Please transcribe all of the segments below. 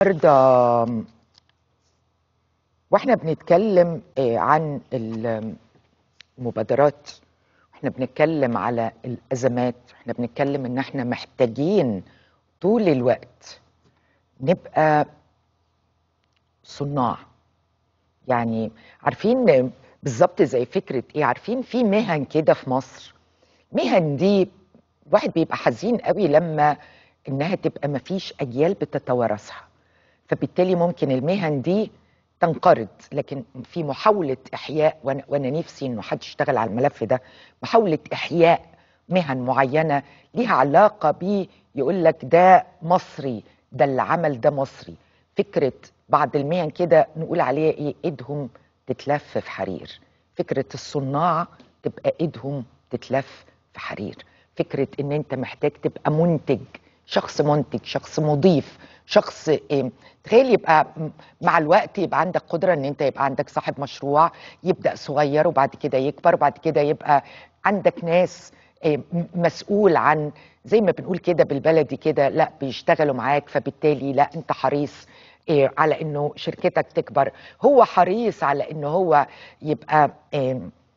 النهارده واحنا بنتكلم آه، عن المبادرات واحنا بنتكلم على الازمات احنا بنتكلم ان احنا محتاجين طول الوقت نبقى صناع يعني عارفين بالظبط زي فكره ايه عارفين في مهن كده في مصر مهن دي الواحد بيبقى حزين قوي لما انها تبقى مفيش اجيال بتتوارثها فبالتالي ممكن المهن دي تنقرض لكن في محاولة إحياء وأنا, وأنا نفسي إنه حد يشتغل على الملف ده محاولة إحياء مهن معينة ليها علاقة بيه يقول لك ده مصري ده اللي عمل ده مصري فكرة بعض المهن كده نقول عليها إيه إيدهم تتلف في حرير فكرة الصناع تبقى إيدهم تتلف في حرير فكرة إن أنت محتاج تبقى منتج شخص منتج شخص مضيف شخص إيه تخيل يبقى م- مع الوقت يبقى عندك قدرة ان انت يبقى عندك صاحب مشروع يبدأ صغير وبعد كده يكبر وبعد كده يبقى عندك ناس إيه، م- مسؤول عن زي ما بنقول كده بالبلدي كده لا بيشتغلوا معاك فبالتالي لا انت حريص إيه، على انه شركتك تكبر هو حريص على انه هو يبقى إيه،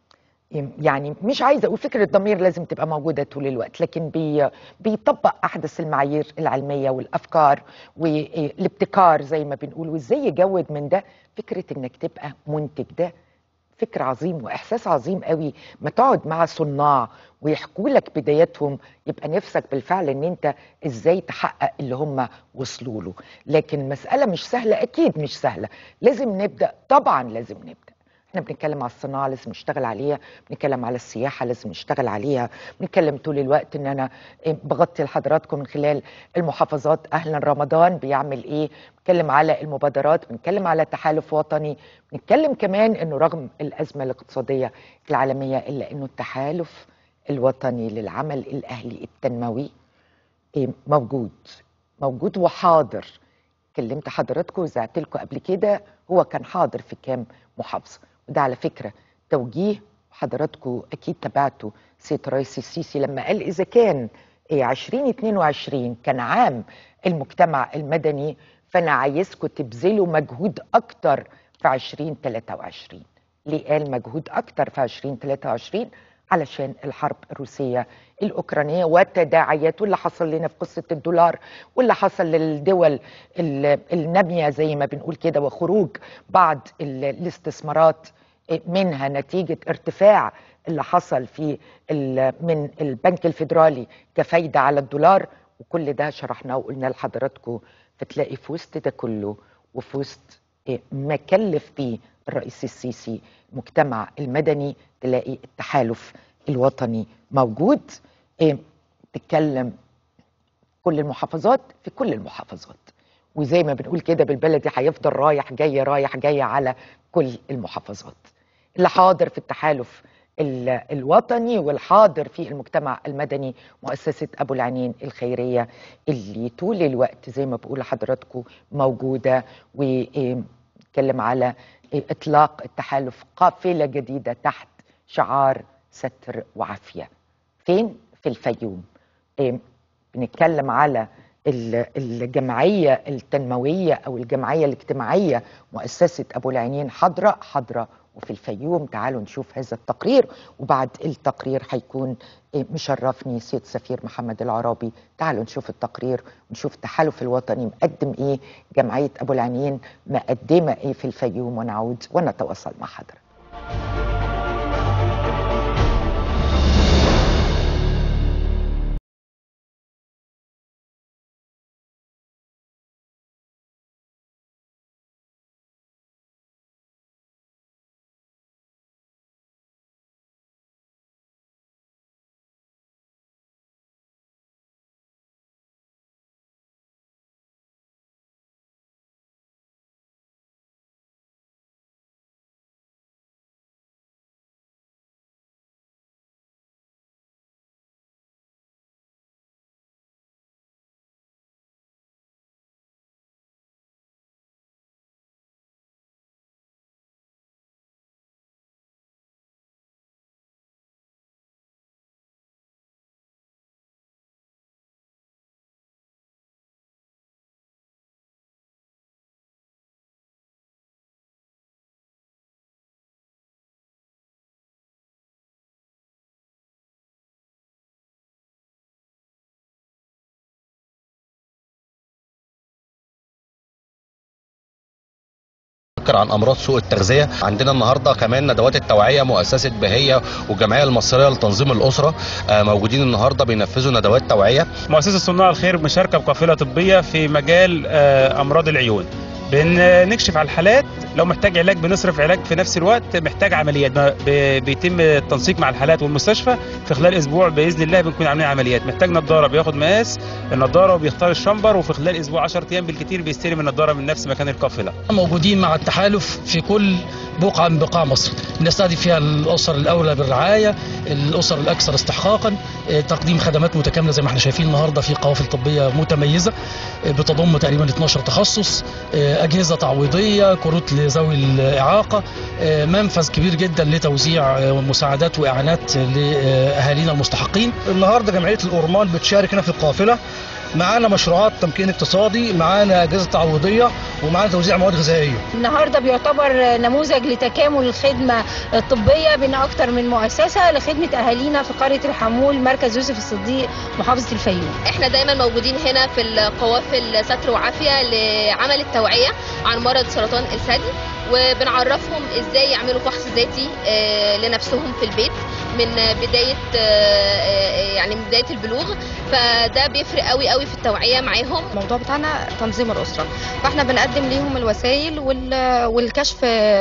يعني مش عايزه اقول فكره الضمير لازم تبقى موجوده طول الوقت لكن بي بيطبق احدث المعايير العلميه والافكار والابتكار زي ما بنقول وازاي يجود من ده فكره انك تبقى منتج ده فكر عظيم واحساس عظيم قوي ما تقعد مع صناع ويحكوا لك بداياتهم يبقى نفسك بالفعل ان انت ازاي تحقق اللي هم وصلوا له لكن المساله مش سهله اكيد مش سهله لازم نبدا طبعا لازم نبدا احنا بنتكلم على الصناعه لازم نشتغل عليها بنتكلم على السياحه لازم نشتغل عليها بنتكلم طول الوقت ان انا إيه، بغطي لحضراتكم من خلال المحافظات اهلا رمضان بيعمل ايه بنتكلم على المبادرات بنتكلم على تحالف وطني بنتكلم كمان انه رغم الازمه الاقتصاديه العالميه الا انه التحالف الوطني للعمل الاهلي التنموي إيه، موجود موجود وحاضر كلمت حضراتكم وزعت لكم قبل كده هو كان حاضر في كام محافظه وده على فكره توجيه حضراتكم اكيد تابعتوا سيد الرئيس السيسي لما قال اذا كان إيه 2022 كان عام المجتمع المدني فانا عايزكم تبذلوا مجهود اكتر في 2023 ليه قال مجهود اكتر في 2023 علشان الحرب الروسيه الاوكرانيه والتداعيات واللي حصل لنا في قصه الدولار واللي حصل للدول ال- الناميه زي ما بنقول كده وخروج بعض ال- الاستثمارات منها نتيجه ارتفاع اللي حصل في ال- من البنك الفيدرالي كفايده على الدولار وكل ده شرحناه وقلنا لحضراتكم فتلاقي في وسط ده كله وفي وسط إيه، ما كلف بيه الرئيس السيسي المجتمع المدني تلاقي التحالف الوطني موجود إيه، تتكلم كل المحافظات في كل المحافظات وزي ما بنقول كده بالبلدي هيفضل رايح جاي رايح جاي على كل المحافظات اللي حاضر في التحالف ال- الوطني والحاضر في المجتمع المدني مؤسسة أبو العنين الخيرية اللي طول الوقت زي ما بقول لحضراتكم موجودة واتكلم على إطلاق التحالف قافلة جديدة تحت شعار ستر وعافية فين؟ في الفيوم إيه، بنتكلم على ال- الجمعية التنموية أو الجمعية الاجتماعية مؤسسة أبو العينين حضرة حضرة وفي الفيوم تعالوا نشوف هذا التقرير وبعد التقرير هيكون إيه، مشرفني سيد سفير محمد العرابي تعالوا نشوف التقرير ونشوف التحالف الوطني مقدم ايه جمعية أبو العينين مقدمة ايه في الفيوم ونعود ونتواصل مع حضرتك السكر عن امراض سوء التغذيه عندنا النهارده كمان ندوات التوعيه مؤسسه بهيه والجمعيه المصريه لتنظيم الاسره آه، موجودين النهارده بينفذوا ندوات توعيه مؤسسة صناع الخير مشاركة بقافلة طبية في مجال آه، أمراض العيون بنكشف على الحالات لو محتاج علاج بنصرف علاج في نفس الوقت محتاج عمليات ب- ب- بيتم التنسيق مع الحالات والمستشفى في خلال اسبوع باذن الله بنكون عاملين عمليات محتاج نظاره بياخد مقاس النظاره وبيختار الشمبر وفي خلال اسبوع 10 ايام بالكثير بيستلم النظاره من نفس مكان القافله موجودين مع التحالف في كل بقعة من بقاع مصر بنستهدف فيها الأسر الأولى بالرعاية الأسر الأكثر استحقاقا آه، تقديم خدمات متكاملة زي ما احنا شايفين النهاردة في قوافل طبية متميزة آه، بتضم تقريبا 12 تخصص آه، أجهزة تعويضية كروت لذوي الإعاقة آه، منفذ كبير جدا لتوزيع آه، مساعدات وإعانات لأهالينا المستحقين النهارده جمعيه الاورمان بتشارك هنا في القافله معانا مشروعات تمكين اقتصادي معانا اجهزه تعويضيه ومعانا توزيع مواد غذائيه النهارده بيعتبر نموذج لتكامل الخدمه الطبيه بين اكتر من مؤسسه لخدمه اهالينا في قريه الحمول مركز يوسف الصديق محافظه الفيوم احنا دايما موجودين هنا في القوافل ستر وعافيه لعمل التوعيه عن مرض سرطان الثدي وبنعرفهم ازاي يعملوا فحص ذاتي آه، لنفسهم في البيت من بدايه آه، آه، يعني من بدايه البلوغ فده بيفرق قوي قوي في التوعيه معاهم الموضوع بتاعنا تنظيم الأسرة فاحنا بنقدم ليهم الوسائل وال- والكشف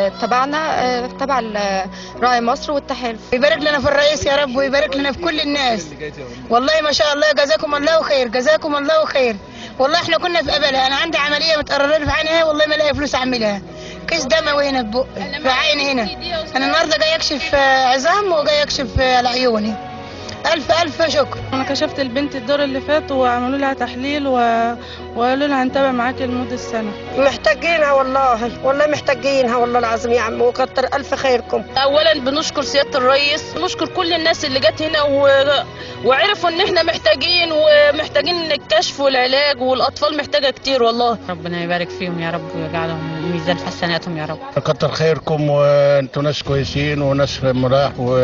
تبعنا آه، تبع ال- راعي مصر والتحالف يبارك لنا في الرئيس يا رب ويبارك لنا في كل الناس والله ما شاء الله جزاكم الله خير جزاكم الله خير والله احنا كنا في قبلها انا عندي عمليه متقرره لي في عينها والله ما لاقي فلوس اعملها كيس دموي هنا في بقي في عيني هنا انا النهارده جاي اكشف آه، عظام وجاي اكشف آه، على عيوني الف الف شكر انا كشفت البنت الدور اللي فات وعملوا لها تحليل و... وقالوا لها هنتابع معاكي لمده سنه محتاجينها والله والله محتاجينها والله العظيم يا عم وكتر الف خيركم اولا بنشكر سياده الرئيس نشكر كل الناس اللي جت هنا و... وعرفوا ان احنا محتاجين ومحتاجين الكشف والعلاج والاطفال محتاجه كتير والله ربنا يبارك فيهم يا رب ويجعلهم ميزان حسناتهم يا رب كتر خيركم وانتوا ناس كويسين وناس مراح و...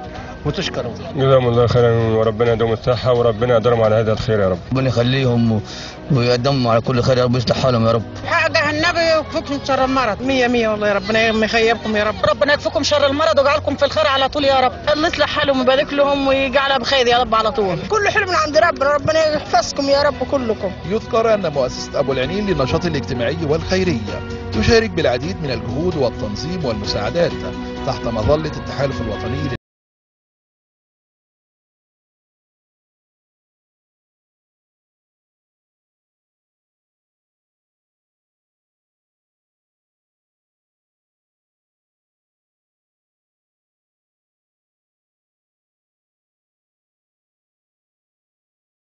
وتشكروا جزاهم الله خيرا وربنا يدوم الصحه وربنا يقدرهم على هذا الخير يا رب ربنا يخليهم ويقدموا على كل خير يا رب ويصلح حالهم يا رب حاجه النبي ويكفيكم شر المرض مية مية والله يا ربنا يخيبكم يا رب ربنا يكفيكم شر المرض ويجعلكم في الخير على طول يا رب الله يصلح حالهم ويبارك لهم ويجعلها بخير يا رب على طول كل حلو من عند ربنا ربنا يحفظكم يا رب كلكم يذكر أن مؤسسة أبو العنين للنشاط الاجتماعي والخيرية تشارك بالعديد من الجهود والتنظيم والمساعدات تحت مظلة التحالف الوطني